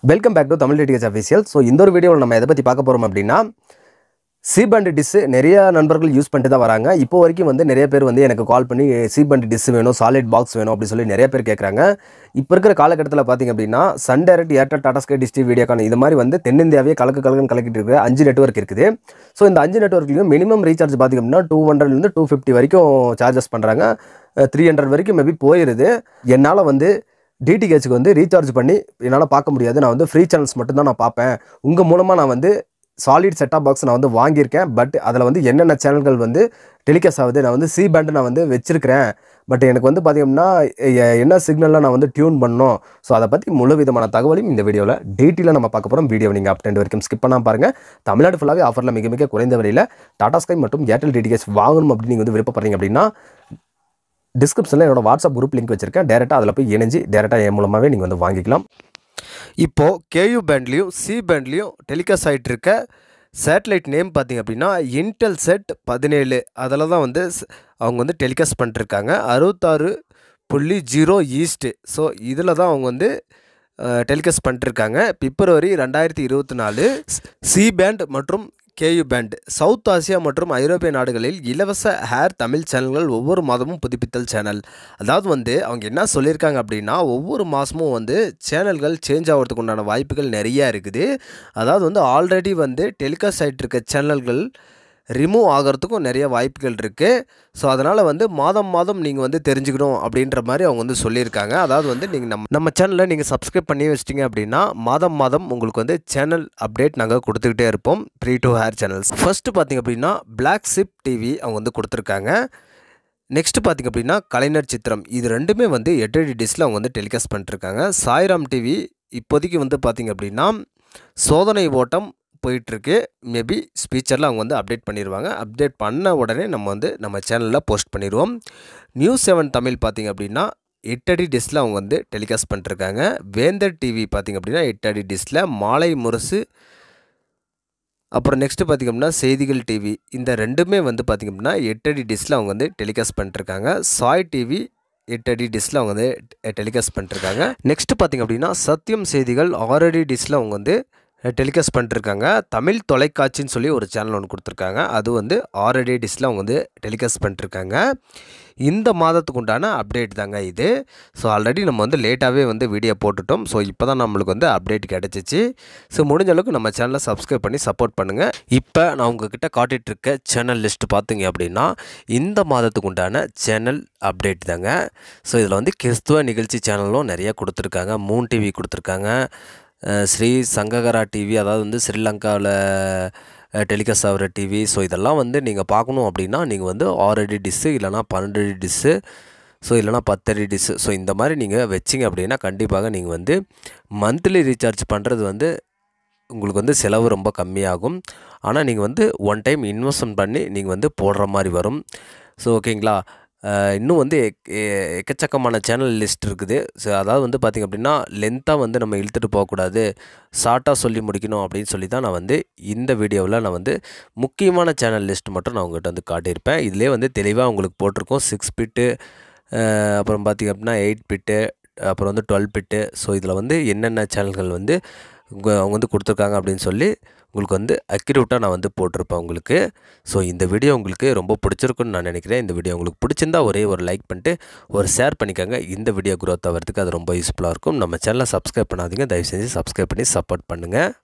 welcome back to Tamil DTH official so இந்த ஒரு வீடியோவில் நம்ம எதை பற்றி பார்க்க போகிறோம் அப்படின்னா சி பண்ட் டிஸ்ஸு நிறைய நண்பர்கள் யூஸ் பண்ணிட்டு தான் வராங்க இப்போ வரைக்கும் வந்து நிறைய பேர் வந்து எனக்கு கால் பண்ணி சி பண்ட் டிஸ் வேணும் சாலிட் பாக்ஸ் வேணும் அப்படி சொல்லி நிறைய பேர் கேட்குறாங்க இப்போ இருக்கிற காலகட்டத்தில் பார்த்திங்க அப்படின்னா Sun Direct Airtel Tata Sky Dish TV Videocon இது மாதிரி வந்து தென்னிந்தியாவே கலக்கு கலக்குன்னு கலக்கிட்டு இருக்கிற அஞ்சு நெட்வொர்க் இருக்குது ஸோ இந்த அஞ்சு நெட்வொர்க்லையும் மினிமம் ரீசார்ஜ் பார்த்திங்க அப்படின்னா டூ ஹண்ட்ரட்லேருந்து டூ ஃபிஃப்டி வரைக்கும் சார்ஜஸ் பண்ணுறாங்க த்ரீ ஹண்ட்ரட் வரைக்கும் மேபி போயிடுது என்னால் வந்து டிடிஹெச்சுக்கு வந்து ரீசார்ஜ் பண்ணி என்னால் பார்க்க முடியாது நான் வந்து ஃப்ரீ சேனல்ஸ் மட்டும்தான் நான் பார்ப்பேன் உங்கள் மூலமாக நான் வந்து சாலிட் செட்டாப் பாக்ஸ் நான் வந்து வாங்கியிருக்கேன் பட் அதில் வந்து என்னென்ன சேனல்கள் வந்து டெலிகாஸ்ட் ஆகுது நான் வந்து சி பேண்ட் நான் வந்து வச்சிருக்கிறேன் பட் எனக்கு வந்து பார்த்தீங்கன்னா எ- என்ன சிக்னலில் நான் வந்து டியூன் பண்ணணும் ஸோ அதை பற்றி முழு விதமான தகவலையும் இந்த வீடியோவில் டீட்டெயிலாக நம்ம பார்க்க போகிறோம் வீடியோ நீங்கள் அப் வரைக்கும் ஸ்கிப் பண்ணாம பாருங்கள் தமிழ்நாடு ஃபுல்லாகவே ஆஃபரில் மிக மிக குறைந்த விலையில் டாடா ஸ்கை மற்றும் ஏர்டெல் டிடிஎஸ் வாங்கணும் அப்படின்னு நீங்கள் வந்து விருப்பப்படுறீங்க அப்படின்னா டிஸ்கிரிப்ஷனில் என்னோட வாட்ஸ்அப் குரூப் லிங்க் வச்சிருக்கேன் டேரெக்டாக அதில் போய் இணைஞ்சு டேரெக்டாக என் மூலமாகவே நீங்கள் வந்து வாங்கிக்கலாம் இப்போது கேயூ பேண்ட்லேயும் சி பேண்ட்லேயும் டெலிகாஸ்ட் ஆகிட்டு இருக்க சேட்டலைட் நேம் பார்த்தீங்க அப்படின்னா இன்டெல் செட் பதினேழு அதில் தான் வந்து ஸ்- அவங்க வந்து டெலிகாஸ்ட் பண்ணிட்டுருக்காங்க அறுபத்தாறு புள்ளி ஜீரோ ஈஸ்ட்டு ஸோ இதில் தான் அவங்க வந்து டெலிகாஸ்ட் பண்ணிட்டுருக்காங்க பிப்ரவரி ரெண்டாயிரத்தி இருபத்தி நாலு சி பேண்ட் மற்றும் கேயு பேண்ட் சவுத் ஆசியா மற்றும் ஐரோப்பிய நாடுகளில் இலவச ஹேர் தமிழ் சேனல்கள் ஒவ்வொரு மாதமும் புதுப்பித்தல் சேனல் அதாவது வந்து அவங்க என்ன சொல்லியிருக்காங்க அப்படின்னா ஒவ்வொரு மாதமும் வந்து சேனல்கள் சேஞ்ச் ஆகிறதுக்கு உண்டான வாய்ப்புகள் நிறையா இருக்குது அதாவது வந்து ஆல்ரெடி வந்து டெலிகாஸ்ட் ஆகிட்டு இருக்க சேனல்கள் ரிமூவ் ஆகிறதுக்கும் நிறைய வாய்ப்புகள் இருக்குது ஸோ அதனால் வந்து மாதம் மாதம் நீங்கள் வந்து தெரிஞ்சுக்கணும் அப்படின்ற மாதிரி அவங்க வந்து சொல்லியிருக்காங்க அதாவது வந்து நீங்கள் நம்ம நம்ம சேனலில் நீங்கள் சப்ஸ்கிரைப் பண்ணி வச்சிட்டிங்க அப்படின்னா மாதம் மாதம் உங்களுக்கு வந்து சேனல் அப்டேட் நாங்கள் கொடுத்துக்கிட்டே இருப்போம் free to air channels first பார்த்திங்க அப்படின்னா பிளாக் சிப் டிவி அவங்க வந்து கொடுத்துருக்காங்க நெக்ஸ்ட்டு பார்த்திங்க அப்படின்னா கலைஞர் சித்திரம் இது ரெண்டுமே வந்து எட்எடி டிஸ்ல அவங்க வந்து டெலிகாஸ்ட் பண்ணிட்டுருக்காங்க சாய்ராம் டிவி இப்போதைக்கு வந்து பார்த்திங்க அப்படின்னா சோதனை ஓட்டம் போயிட்டுருக்கு மேபி ஸ்பீச்சரில் அவங்க வந்து அப்டேட் பண்ணிடுவாங்க அப்டேட் பண்ண உடனே நம்ம வந்து நம்ம சேனலில் போஸ்ட் பண்ணிடுவோம் நியூஸ் செவன் தமிழ் பார்த்திங்க அப்படின்னா எட்டடி டிஸ்ல அவங்க வந்து டெலிகாஸ்ட் பண்ணிட்டுருக்காங்க வேந்தர் டிவி பார்த்திங்க அப்படின்னா எட்டடி டிஸ்ல மாலை முரசு அப்புறம் நெக்ஸ்ட்டு பார்த்திங்க அப்படின்னா செய்திகள் டிவி இந்த ரெண்டுமே வந்து பார்த்திங்க அப்படின்னா எட்டடி டிஸ்ல அவங்க வந்து டெலிகாஸ்ட் பண்ணிட்டுருக்காங்க சாய் டிவி எட்டடி டிஸ்ல அவங்க வந்து டெலிகாஸ்ட் பண்ணிட்டுருக்காங்க நெக்ஸ்ட்டு பார்த்திங்க அப்படின்னா சத்தியம் செய்திகள் ஆறடி டிஸ்ல அவங்க வந்து டெலிகாஸ்ட் பண்ணிட்டுருக்காங்க தமிழ் தொலைக்காட்சின்னு சொல்லி ஒரு சேனல் ஒன்று கொடுத்துருக்காங்க அது வந்து ஆறடி டிஸ்ல அவங்க வந்து டெலிகாஸ்ட் பண்ணிட்டுருக்காங்க இந்த மாதத்துக்கு உண்டான அப்டேட் தாங்க இது ஸோ ஆல்ரெடி நம்ம வந்து லேட்டாகவே வந்து வீடியோ போட்டுட்டோம் ஸோ இப்போ தான் நம்மளுக்கு வந்து அப்டேட் கிடச்சிச்சு ஸோ முடிஞ்ச அளவுக்கு நம்ம சேனலை சப்ஸ்கிரைப் பண்ணி சப்போர்ட் பண்ணுங்கள் இப்போ நான் உங்ககிட்ட காட்டிகிட்டு இருக்க சேனல் லிஸ்ட் பார்த்தீங்க அப்படின்னா இந்த மாதத்துக்கு உண்டான சேனல் அப்டேட் தாங்க ஸோ இதில் வந்து கிறிஸ்துவ நிகழ்ச்சி சேனலும் நிறைய கொடுத்துருக்காங்க மூன் டிவி கொடுத்துருக்காங்க அஹ் ஸ்ரீ சங்ககரா டிவி அதாவது வந்து ஸ்ரீலங்காவில் டெலிகாஸ்ட் ஆகிற டிவி ஸோ இதெல்லாம் வந்து நீங்கள் பார்க்கணும் அப்படின்னா நீங்கள் வந்து ஆறு அடி டிஸ்ஸு இல்லைனா பன்னெண்டு அடி டிஸ்ஸு ஸோ இல்லைனா பத்தடி டிஸ்ஸு ஸோ இந்த மாதிரி நீங்கள் வச்சிங்க அப்படின்னா கண்டிப்பாக நீங்கள் வந்து மந்த்லி ரீசார்ஜ் பண்ணுறது வந்து உங்களுக்கு வந்து செலவு ரொம்ப கம்மியாகும் ஆனால் நீங்கள் வந்து ஒன் டைம் இன்வெஸ்ட்மெண்ட் பண்ணி நீங்கள் வந்து போடுற மாதிரி வரும் ஸோ ஓகேங்களா அஹ் இன்னும் வந்து எக்- எ- எக்கச்சக்கமான சேனல் லிஸ்ட் இருக்குது ஸோ அதாவது வந்து பார்த்திங்க அப்படின்னா லென்த்தாக வந்து நம்ம இழுத்துட்டு போகக்கூடாது ஷார்ட்டாக சொல்லி முடிக்கணும் அப்படின்னு சொல்லி தான் நான் வந்து இந்த வீடியோவில் நான் வந்து முக்கியமான சேனல் லிஸ்ட் மட்டும் நான் உங்கள்கிட்ட வந்து காட்டியிருப்பேன் இதிலே வந்து தெளிவாக உங்களுக்கு போட்டிருக்கோம் சிக்ஸ் பிட்டு அப்புறம் பார்த்திங்க அப்படின்னா எயிட் பிட்டு அப்புறம் வந்து டுவெல் பிட்டு ஸோ இதில் வந்து என்னென்ன சேனல்கள் வந்து உங்க- அவங்க வந்து கொடுத்துருக்காங்க அப்படின்னு சொல்லி உங்களுக்கு வந்து அக்யூரேட்டாக நான் வந்து போட்டிருப்பேன் உங்களுக்கு ஸோ இந்த வீடியோ உங்களுக்கு ரொம்ப பிடிச்சிருக்குன்னு நான் நினைக்கிறேன் இந்த வீடியோ உங்களுக்கு பிடிச்சிருந்தா ஒரே ஒரு லைக் பண்ணிட்டு ஒரு ஷேர் பண்ணிக்கோங்க இந்த வீடியோ growth ஆகிறதுக்கு அது ரொம்ப யூஸ்ஃபுல்லாக இருக்கும் நம்ம சேனலை சப்ஸ்கிரைப் பண்ணாதீங்க தயவு செஞ்சு சப்ஸ்கிரைப் பண்ணி சப்போர்ட் பண்ணுங்கள்